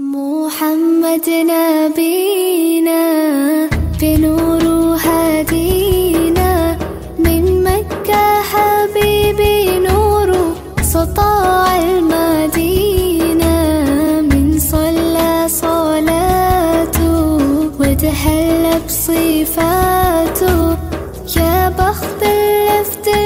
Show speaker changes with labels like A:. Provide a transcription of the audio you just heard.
A: محمد نبينا بنور هدينا من مكة حبيبي نور سطاع المدينة من صلى صلاته وتهلى بصفاته يا بخت اللي